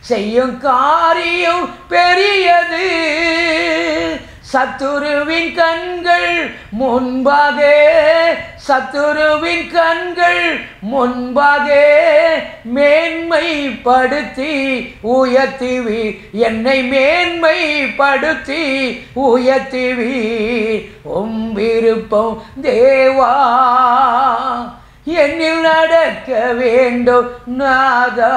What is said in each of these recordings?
செய்யும் காரியம் பெரியது சத்துருவின் கண்கள் முன்பாக சத்துருவின் கண்கள் முன்பாக மேன்மைப்படுத்தி உயர்த்திவி என்னை மேன்மைப்படுத்தி உயர்த்திவி உம் விருப்பம் தேவா என்னில் நடக்க வேண்டும் நாதா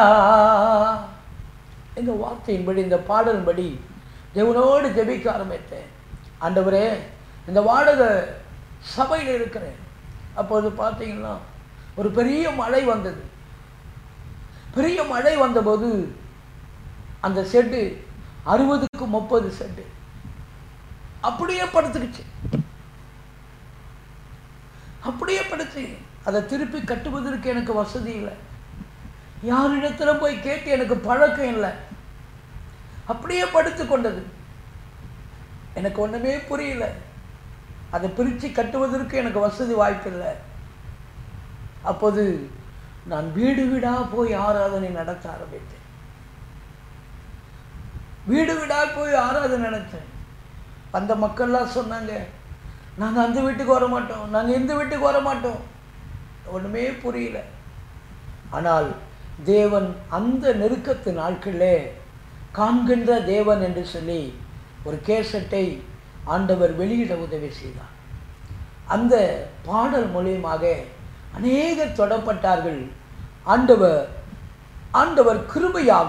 இந்த வார்த்தையின்படி இந்த பாடலின்படி தேவனோடு ஜெபிக்க ஆரம்பித்தேன் ஆண்டவரே இந்த வாடகை சபையில் இருக்கிறேன் அப்போது பார்த்தீங்கன்னா ஒரு பெரிய மழை வந்தது பெரிய மழை வந்தபோது அந்த செட்டு அறுபதுக்கு முப்பது செட்டு அப்படியே படுத்துக்கிச்சு அப்படியே படுத்து அதை திருப்பி கட்டுவதற்கு எனக்கு வசதி இல்லை யாரிடத்துல போய் கேட்டு எனக்கு பழக்கம் இல்லை அப்படியே படுத்து கொண்டது எனக்கு ஒன்றுமே புரியல அதை பிரித்து கட்டுவதற்கு எனக்கு வசதி வாய்ப்பில்லை அப்போது நான் வீடு வீடாக போய் ஆராதனை நடத்த ஆரம்பித்தேன் வீடு வீடாக போய் ஆராதனை நடத்தேன் அந்த மக்கள்லாம் சொன்னாங்க நாங்கள் அந்த வீட்டுக்கு வர மாட்டோம் நாங்கள் இந்த வீட்டுக்கு வர மாட்டோம் ஒன்றுமே புரியல ஆனால் தேவன் அந்த நெருக்கத்து நாட்களிலே காண்கின்ற தேவன் என்று சொல்லி ஒரு கேசட்டை ஆண்டவர் வெளியிட உதவி செய்தார் அந்த பாடல் மூலியமாக அநேகர் தொடப்பட்டார்கள் ஆண்டவர் ஆண்டவர் கிருபையாக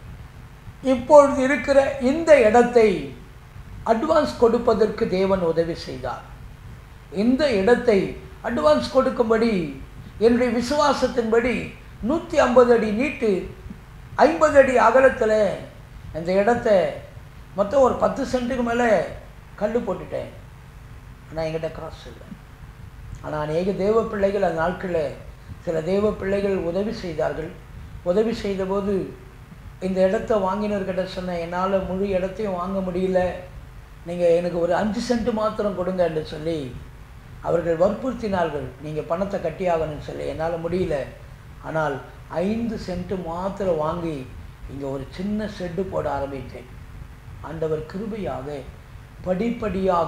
இப்பொழுது இருக்கிற இந்த இடத்தை அட்வான்ஸ் கொடுப்பதற்கு தேவன் உதவி செய்தார் இந்த இடத்தை அட்வான்ஸ் கொடுக்கும்படி என்னுடைய விசுவாசத்தின்படி நூற்றி ஐம்பது அடி நீட்டு ஐம்பது அடி அகலத்தில் இந்த இடத்த மொத்தம் ஒரு பத்து சென்ட்டுக்கு மேலே கல் போட்டுட்டேன் ஆனால் என்கிட்ட காசு இல்லை ஆனால் அநேக தேவ பிள்ளைகள் அந்த நாட்களில் சில தேவ பிள்ளைகள் உதவி செய்தார்கள் உதவி செய்தபோது இந்த இடத்த வாங்கினவர்கிட்ட சொன்னேன் என்னால் முழு இடத்தையும் வாங்க முடியல நீங்கள் எனக்கு ஒரு அஞ்சு சென்ட் மாத்திரம் கொடுங்க என்று சொல்லி அவர்கள் வற்புறுத்தினார்கள் நீங்கள் பணத்தை கட்டியாகணும்னு சொல்லி என்னால் முடியல ஆனால் ஐந்து சென்ட் மாத்திரம் வாங்கி இங்கே ஒரு சின்ன ஷெட்டு போட ஆரம்பித்தேன் ஆண்டவர் கிருபையாக படிப்படியாக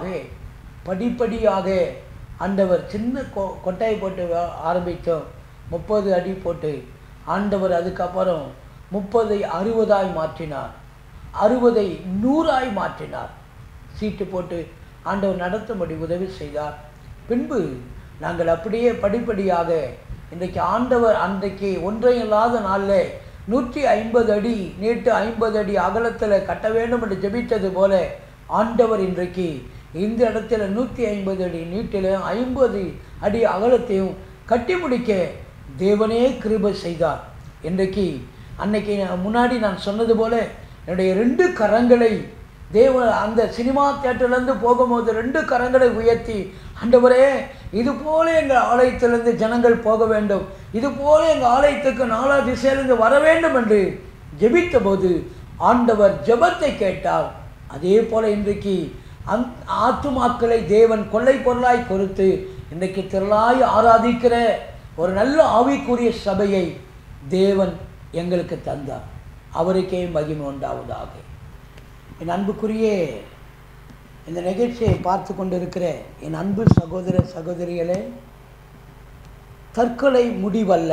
படிப்படியாக ஆண்டவர் சின்ன கொ கொட்டாய் போட்டு வ- ஆரம்பித்தோம் முப்பது அடி போட்டு ஆண்டவர் அதுக்கப்புறம் முப்பதை அறுபதாய் மாற்றினார் அறுபதை நூறாய் மாற்றினார் சீட்டு போட்டு ஆண்டவர் நடத்தும்படி உதவி செய்தார் பின்பு நாங்கள் அப்படியே படிப்படியாக இன்றைக்கு ஆண்டவர் அன்றைக்கு ஒன்றையும் இல்லாத நாளில் நூற்றி ஐம்பது அடி நீட்டு ஐம்பது அடி அகலத்தில் கட்ட வேண்டும் என்று ஜெபித்தது போல ஆண்டவர் இன்றைக்கு இந்த இடத்துல நூற்றி ஐம்பது அடி நீட்டிலும் ஐம்பது அடி அகலத்தையும் கட்டி முடிக்க தேவனே கிருபை செய்தார் இன்றைக்கு அன்னைக்கு நான் முன்னாடி நான் சொன்னது போல என்னுடைய ரெண்டு கரங்களை தேவ அந்த சினிமா தேட்டர்லேருந்து போகும்போது ரெண்டு கரங்களை உயர்த்தி ஆண்டவரே இது போல எங்கள் ஆலயத்திலிருந்து ஜனங்கள் போக வேண்டும் இது போல எங்கள் ஆலயத்துக்கு நாலா திசையிலிருந்து வர வேண்டும் என்று ஜெபித்த போது ஆண்டவர் ஜெபத்தை கேட்டார் அதே போல இன்றைக்கு அந் ஆத்துமாக்களை தேவன் கொள்ளை பொருளாய் கொடுத்து இன்றைக்கு திரளாய் ஆராதிக்கிற ஒரு நல்ல ஆவிக்குரிய சபையை தேவன் எங்களுக்கு தந்தார் அவருக்கே மகிமை உண்டாவதாக என் அன்புக்குரிய இந்த நிகழ்ச்சியை பார்த்து கொண்டிருக்கிற என் அன்பு சகோதர சகோதரிகளே தற்கொலை முடிவல்ல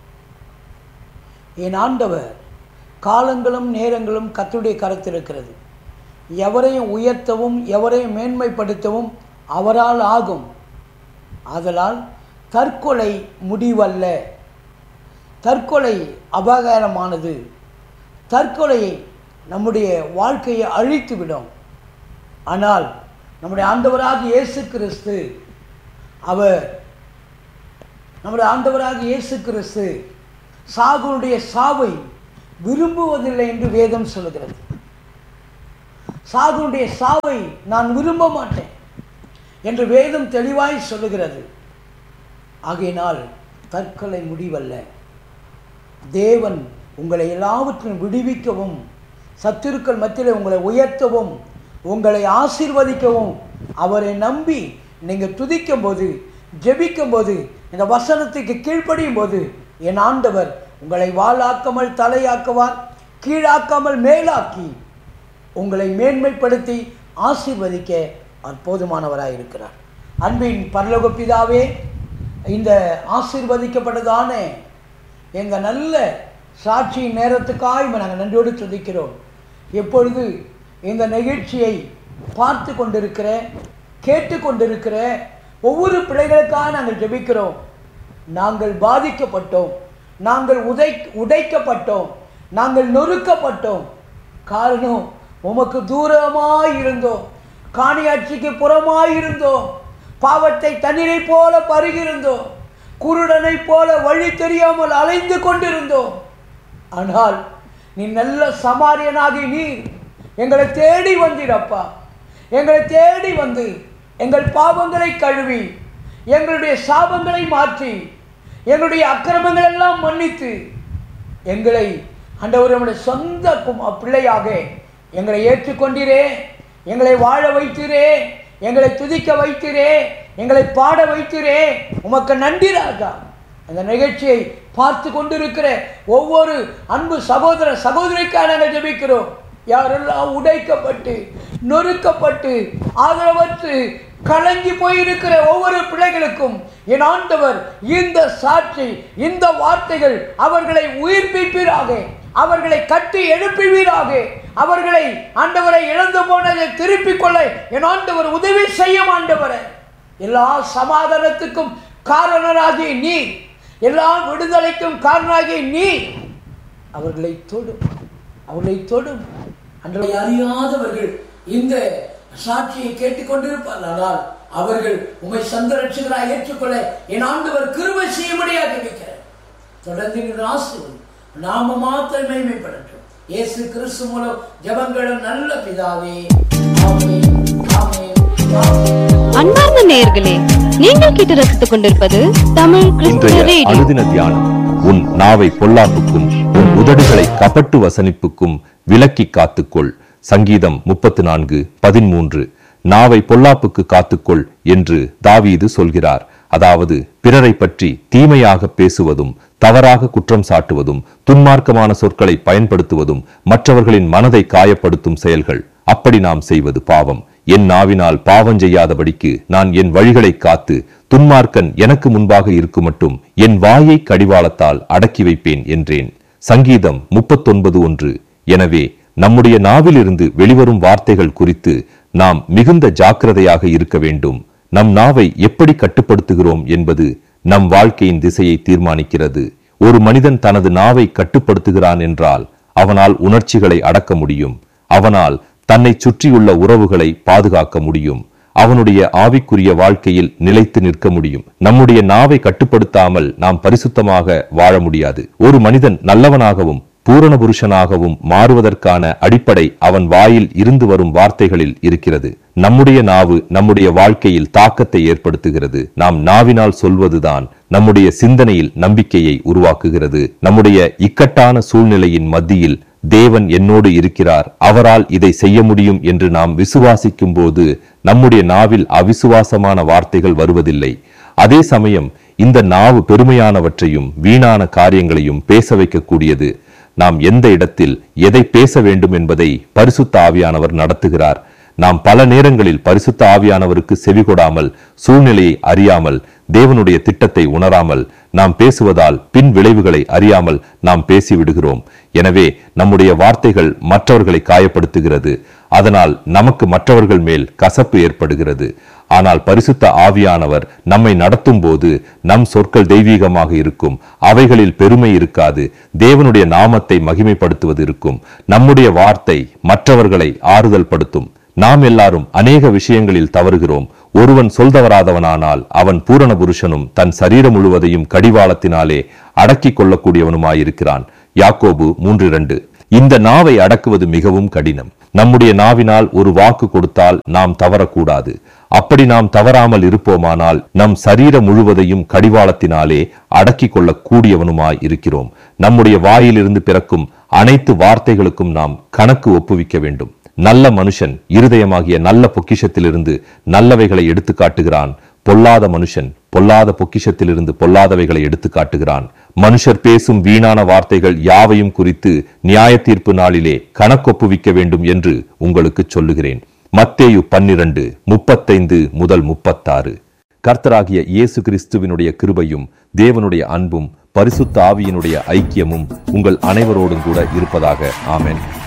என் ஆண்டவர் காலங்களும் நேரங்களும் கத்துடைய கருத்தில் இருக்கிறது எவரையும் உயர்த்தவும் எவரையும் மேன்மைப்படுத்தவும் அவரால் ஆகும் ஆதலால் தற்கொலை முடிவல்ல தற்கொலை அபாகாரமானது தற்கொலை நம்முடைய வாழ்க்கையை அழித்துவிடும் ஆனால் நம்முடைய ஆண்டவராக இயேசு கிறிஸ்து அவர் நம்முடைய ஆண்டவராக இயேசு கிறிஸ்து சாகுனுடைய சாவை விரும்புவதில்லை என்று வேதம் சொல்லுகிறது சாகுனுடைய சாவை நான் விரும்ப மாட்டேன் என்று வேதம் தெளிவாய் சொல்லுகிறது ஆகையினால் தற்கொலை முடிவல்ல தேவன் உங்களை எல்லாவற்றையும் விடுவிக்கவும் சத்துருக்கள் மத்தியில் உங்களை உயர்த்தவும் உங்களை ஆசீர்வதிக்கவும் அவரை நம்பி நீங்கள் துதிக்கும் போது ஜெபிக்கும் போது இந்த வசனத்துக்கு கீழ்ப்படியும் போது என் ஆண்டவர் உங்களை வாளாக்காமல் தலையாக்குவார் கீழாக்காமல் மேலாக்கி உங்களை மேன்மைப்படுத்தி ஆசீர்வதிக்க அற்புதமானவராக இருக்கிறார் அன்பின் பரலோக பிதாவே இந்த ஆசீர்வதிக்கப்பட்டதான எங்கள் நல்ல சாட்சி நேரத்துக்காக நாங்கள் நன்றியோடு துதிக்கிறோம் எப்பொழுது இந்த நிகழ்ச்சியை பார்த்து கொண்டிருக்கிற கேட்டு கொண்டிருக்கிற ஒவ்வொரு பிள்ளைகளுக்காக நாங்கள் ஜெபிக்கிறோம் நாங்கள் பாதிக்கப்பட்டோம் நாங்கள் உதை உடைக்கப்பட்டோம் நாங்கள் நொறுக்கப்பட்டோம் காரணம் உமக்கு தூரமாய் இருந்தோம் காணியாட்சிக்கு புறமாய் இருந்தோம் பாவத்தை தண்ணீரை போல பருகிருந்தோம் குருடனை போல வழி தெரியாமல் அலைந்து கொண்டிருந்தோம் ஆனால் நீ நல்ல சமாரியனாகி நீர் எங்களை தேடி வந்தீரப்பா எங்களை தேடி வந்து எங்கள் பாவங்களை கழுவி எங்களுடைய சாபங்களை மாற்றி எங்களுடைய அக்கிரமங்கள் எல்லாம் மன்னித்து எங்களை ஆண்டவர் நம்முடைய சொந்த கும்- பிள்ளையாக எங்களை ஏற்றுக்கொண்டீரே எங்களை வாழ வைத்தீரே எங்களை துதிக்க வைத்தீரே எங்களை பாட வைத்தீரே உமக்கு நன்றி ராஜா அந்த நிகழ்ச்சியை பார்த்து கொண்டிருக்கிற ஒவ்வொரு அன்பு சகோதர சகோதரிக்காக நாங்கள் ஜெபிக்கிறோம் யாரெல்லாம் உடைக்கப்பட்டு நொறுக்கப்பட்டு ஆதரவற்று கலங்கி போயிருக்கிற ஒவ்வொரு பிள்ளைகளுக்கும் என் ஆண்டவர் இந்த சாட்சி இந்த வார்த்தைகள் அவர்களை உயிர்ப்பிப்பீராக அவர்களை கட்டி எழுப்புவீராக அவர்களை ஆண்டவரை இழந்து போனதை திருப்பிக் கொள்ள என் ஆண்டவர் உதவி செய்யும் ஆண்டவரை எல்லா சமாதானத்துக்கும் காரணராகி நீ எல்லா விடுதலைக்கும் காரணராகி நீ அவர்களை தொடும் அவர்களை தொடும் அன்றை அறியாதவர்கள் இந்த சாட்சியை கேட்டுக்கொண்டிருப்பார் ஆனால் அவர்கள் உமை சந்த ரட்சகராய் ஏற்றுக்கொள்ள என் ஆண்டவர் கிருபை செய்யும்படியாக இருக்கிறார் தொடர்ந்து நீங்கள் ஆசிரியர் நாம மாத்திரம் மேன்மைப்படட்டும் இயேசு கிறிஸ்து மூலம் ஜெபங்களும் நல்ல பிதாவே ஆமென் ஆமென் ஆமென் அன்பார்ந்த நேயர்களே நீங்கள் கேட்டு ரசித்துக் கொண்டிருப்பது தமிழ் கிறிஸ்துவ இன்றைய ரேடியோ அனுதின தியானம் உன் நாவை பொல்லாப்புக்கும் உன் உதடுகளை கபட்டு வசனிப்புக்கும் விலக்கி காத்துக்கொள் சங்கீதம் முப்பத்து நான்கு பதிமூன்று நாவை பொல்லாப்புக்கு காத்துக்கொள் என்று தாவீது சொல்கிறார் அதாவது பிறரை பற்றி தீமையாக பேசுவதும் தவறாக குற்றம் சாட்டுவதும் துன்மார்க்கமான சொற்களை பயன்படுத்துவதும் மற்றவர்களின் மனதை காயப்படுத்தும் செயல்கள் அப்படி நாம் செய்வது பாவம் என் நாவினால் பாவம் செய்யாதபடிக்கு நான் என் வழிகளை காத்து துன்மார்க்கன் எனக்கு முன்பாக இருக்கும் மட்டும் என் வாயை கடிவாளத்தால் அடக்கி வைப்பேன் என்றேன் சங்கீதம் முப்பத்தொன்பது ஒன்று எனவே நம்முடைய நாவிலிருந்து வெளிவரும் வார்த்தைகள் குறித்து நாம் மிகுந்த ஜாக்கிரதையாக இருக்க வேண்டும் நம் நாவை எப்படி கட்டுப்படுத்துகிறோம் என்பது நம் வாழ்க்கையின் திசையை தீர்மானிக்கிறது ஒரு மனிதன் தனது நாவை கட்டுப்படுத்துகிறான் என்றால் அவனால் உணர்ச்சிகளை அடக்க முடியும் அவனால் தன்னை சுற்றியுள்ள உறவுகளை பாதுகாக்க முடியும் அவனுடைய ஆவிக்குரிய வாழ்க்கையில் நிலைத்து நிற்க முடியும் நம்முடைய நாவை கட்டுப்படுத்தாமல் நாம் பரிசுத்தமாக வாழ முடியாது ஒரு மனிதன் நல்லவனாகவும் பூரண புருஷனாகவும் மாறுவதற்கான அடிப்படை அவன் வாயில் இருந்து வரும் வார்த்தைகளில் இருக்கிறது நம்முடைய நாவு நம்முடைய வாழ்க்கையில் தாக்கத்தை ஏற்படுத்துகிறது நாம் நாவினால் சொல்வதுதான் நம்முடைய சிந்தனையில் நம்பிக்கையை உருவாக்குகிறது நம்முடைய இக்கட்டான சூழ்நிலையின் மத்தியில் தேவன் என்னோடு இருக்கிறார் அவரால் இதை செய்ய முடியும் என்று நாம் விசுவாசிக்கும் போது நம்முடைய நாவில் அவிசுவாசமான வார்த்தைகள் வருவதில்லை அதே சமயம் இந்த நாவு பெருமையானவற்றையும் வீணான காரியங்களையும் பேச வைக்கக்கூடியது நாம் எந்த இடத்தில் எதை பேச வேண்டும் என்பதை பரிசுத்த ஆவியானவர் நடத்துகிறார் நாம் பல நேரங்களில் பரிசுத்த ஆவியானவருக்கு செவிகொடாமல் சூழ்நிலையை அறியாமல் தேவனுடைய திட்டத்தை உணராமல் நாம் பேசுவதால் பின் விளைவுகளை அறியாமல் நாம் பேசிவிடுகிறோம் எனவே நம்முடைய வார்த்தைகள் மற்றவர்களை காயப்படுத்துகிறது அதனால் நமக்கு மற்றவர்கள் மேல் கசப்பு ஏற்படுகிறது ஆனால் பரிசுத்த ஆவியானவர் நம்மை நடத்தும் போது நம் சொற்கள் தெய்வீகமாக இருக்கும் அவைகளில் பெருமை இருக்காது தேவனுடைய நாமத்தை மகிமைப்படுத்துவது இருக்கும் நம்முடைய வார்த்தை மற்றவர்களை ஆறுதல் படுத்தும் நாம் எல்லாரும் அநேக விஷயங்களில் தவறுகிறோம் ஒருவன் சொல்தவராதவனானால் அவன் பூரண புருஷனும் தன் சரீரம் முழுவதையும் கடிவாளத்தினாலே அடக்கிக் கொள்ளக்கூடியவனுமாயிருக்கிறான் யாக்கோபு மூன்று இரண்டு இந்த நாவை அடக்குவது மிகவும் கடினம் நம்முடைய நாவினால் ஒரு வாக்கு கொடுத்தால் நாம் தவறக்கூடாது அப்படி நாம் தவறாமல் இருப்போமானால் நம் சரீரம் முழுவதையும் கடிவாளத்தினாலே அடக்கிக் கொள்ளக் கூடியவனுமாய் இருக்கிறோம் நம்முடைய வாயிலிருந்து பிறக்கும் அனைத்து வார்த்தைகளுக்கும் நாம் கணக்கு ஒப்புவிக்க வேண்டும் நல்ல மனுஷன் இருதயமாகிய நல்ல பொக்கிஷத்திலிருந்து நல்லவைகளை எடுத்து காட்டுகிறான் பொல்லாத மனுஷன் பொல்லாத பொக்கிஷத்திலிருந்து பொல்லாதவைகளை எடுத்து காட்டுகிறான் மனுஷர் பேசும் வீணான வார்த்தைகள் யாவையும் குறித்து நியாய தீர்ப்பு நாளிலே கணக்கொப்புவிக்க வேண்டும் என்று உங்களுக்கு சொல்லுகிறேன் மத்தேயு பன்னிரண்டு முப்பத்தைந்து முதல் முப்பத்தாறு கர்த்தராகிய இயேசு கிறிஸ்துவினுடைய கிருபையும் தேவனுடைய அன்பும் பரிசுத்த ஆவியினுடைய ஐக்கியமும் உங்கள் அனைவரோடும் கூட இருப்பதாக ஆமென்